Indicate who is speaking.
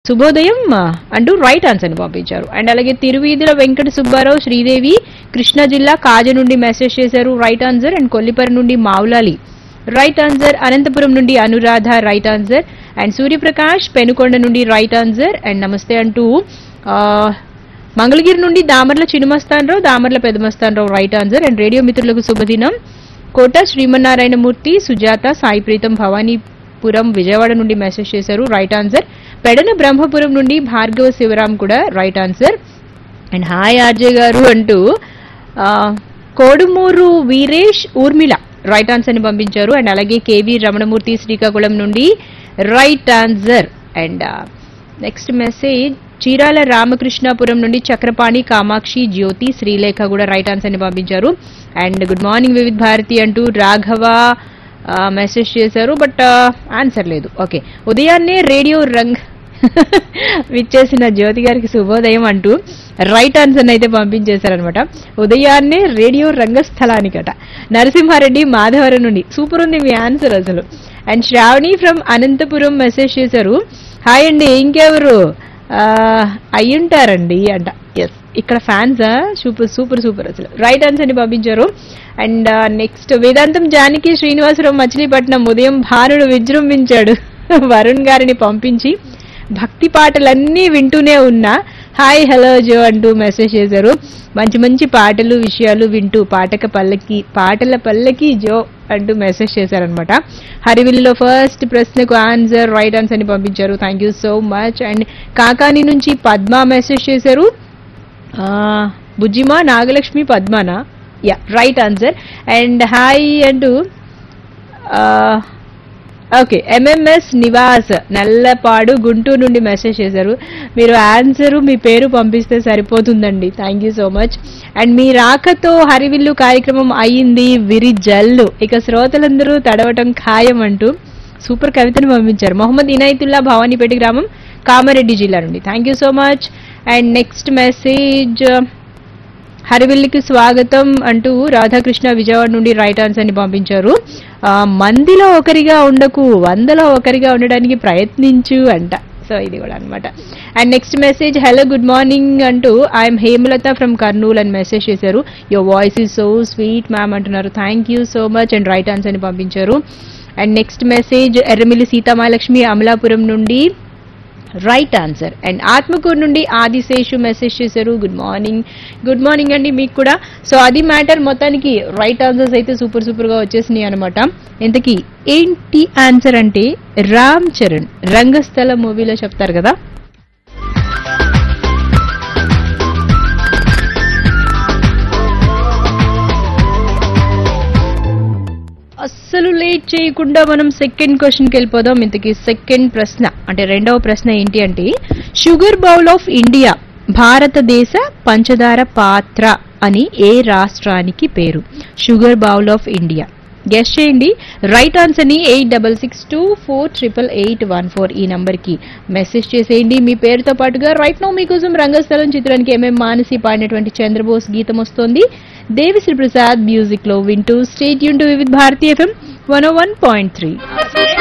Speaker 1: శుభోదయం ఆ, అంటూ రైట్ ఆన్సర్ ని పంపించారు అండ్ అలాగే తిరువీధుల వెంకట సుబ్బారావు శ్రీదేవి కృష్ణా జిల్లా కాజ నుండి మెసేజ్ చేశారు రైట్ ఆన్సర్ అండ్ కొల్లిపరి నుండి మావులాలి రైట్ ఆన్సర్ అనంతపురం నుండి Anuradha right answer and Suryaprakash Penukonda నుండి రైట్ ఆన్సర్ అండ్ నమస్తే అంటూ ఆ, మంగళగిరి నుండి Damarla Chinumastanarao Damarla Pedamastanarao right answer and radio మిత్రులకు శుభదినం కోట శ్రీమన్నారాయణమూర్తి సుజాత సాయి ప్రీతం భవానీపురం విజయవాడ నుండి మెసేజ్ చేశారు రైట్ ఆన్సర్ పెడన బ్రహ్మపురం నుండి భార్గవ శివరాం కూడా right answer and hi RJ garu అంటూ ఆ, కోడుమూరు వీరేష్ ఊర్మిళ రైట్ ఆన్సర్ ని పంపించారు అండ్ అలాగే కేవీ రమణమూర్తి శ్రీకాకుళం నుండి right answer and next message Chirala Ramakrishnapuram నుండి చక్రపాణి కామాక్షి జ్యోతి శ్రీలేఖ కూడా రైట్ ఆన్సర్ ని పంపించారు and good morning Vividh Bharati అంటూ రాఘవ మెసేజ్ చేశారు బట్ ఆన్సర్ లేదు ఓకే ఉదయాన్నే రేడియో రంగ్ విచ్చేసిన జ్యోతి గారికి శుభోదయం అంటూ రైట్ ఆన్సర్ అయితే పంపించేశారనమాట ఉదయాన్నే రేడియో రంగస్థలానికట నరసింహారెడ్డి మాధవరం నుండి సూపర్ ఉంది మీ ఆన్సర్ అసలు and Sravani from Anantapuram message చేశారు హాయ్ అండి ఇంకెవరు ఆ, అయ్యుంటారండి అంట ఎస్ ఇక్కడ ఫ్యాన్స్ సూపర్ సూపర్ సూపర్ అసలు రైట్ ఆన్సర్ ని పంపించారు అండ్ నెక్స్ట్ వేదాంతం జానకి శ్రీనివాసరావు మచిలీపట్నం ఉదయం భానుడు విజృంభించాడు వరుణ్ గారిని పంపించి భక్తి పాటలన్నీ వింటూనే ఉన్నా హాయ్ హలో జో అంటూ మెసేజ్ చేశారు మంచి మంచి పాటలు విషయాలు వింటూ పాటక పల్లకి పాటల పల్లకి జో అంటూ మెసేజ్ చేశారనమాట హరివిల్లులో ఫస్ట్ ప్రశ్నకు ఆన్సర్ రైట్ ఆన్సర్ ని పంపించారు thank you so much and Kakani నుంచి పద్మ మెసేజ్ చేశారు ఆ, బుజ్జిమా నాగలక్ష్మి పద్మనా యా రైట్ ఆన్సర్ అండ్ హాయ్ అంటూ ఓకే ఎంఎంఎస్ నివాస్ నల్లపాడు గుంటూరు నుండి మెసేజ్ చేశారు మీరు ఆన్సరు మీ పేరు పంపిస్తే సరిపోతుందండి thank you so much and మీ రాకతో హరివిల్లు కార్యక్రమం అయ్యింది విరి జల్లు ఇక శ్రోతలందరూ తడవటం ఖాయం అంటూ సూపర్ కవితను పంపించారు మొహమ్మద్ ఇనాయతుల్లా భవానీపేట గ్రామం కామారెడ్డి జిల్లా నుండి thank you so much and next message హరివిల్లికి స్వాగతం అంటూ రాధాకృష్ణ విజయవాడ నుండి రైట్ ఆన్సర్ ని పంపించారు ఆ, మందిలో ఒకరిగా ఉండకు వందలో ఒకరిగా ఉండడానికి ప్రయత్నించు అంట సో ఇది కూడా అన్నమాట and next message hello good morning అంటూ ఐఎమ్ హేమలత ఫ్రమ్ కర్నూల్ అని మెసేజ్ చేశారు your voice is so sweet ma'am అంటున్నారు thank you so much and right answer ని పంపించారు and next message Erramilli Seethamahalakshmi Amalapuram నుండి రైట్ ఆన్సర్ అండ్ ఆత్మకూరు నుండి ఆదిశేషు మెసేజ్ చేశారు గుడ్ మార్నింగ్ గుడ్ మార్నింగ్ అండి మీకు కూడా సో అది మ్యాటర్ మొత్తానికి రైట్ ఆన్సర్స్ అయితే సూపర్ సూపర్ గా వచ్చేసినాయి అనమాట ఇంతకీ ఏంటి ఆన్సర్ అంటే రామ్ చరణ్ రంగస్థల మూవీలో చెప్తారు కదా అస్సలు లేట్ చేయకుండా మనం సెకండ్ క్వశ్చన్కి వెళ్ళిపోదాం ఇంతకీ సెకండ్ ప్రశ్న అంటే రెండవ ప్రశ్న ఏంటి అంటే షుగర్ బౌల్ ఆఫ్ ఇండియా భారతదేశ పంచదార పాత్ర అని ఏ రాష్ట్రానికి పేరు sugar bowl of India guess చేయండి రైట్ ఆన్సర్ ని eight double six two four triple eight one four ఈ నంబర్ కి మెసేజ్ చేసేయండి మీ పేరుతో పాటుగా రైట్ నో మీకోసం రంగస్థలం చిత్రానికి ఎంఎం మానసి పాడినటువంటి చంద్రబోస్ గీతం వస్తోంది దేవిశ్రీ ప్రసాద్ మ్యూజిక్ లో వింటూ స్టేట్ యూన్ to with Bharati FM one one point three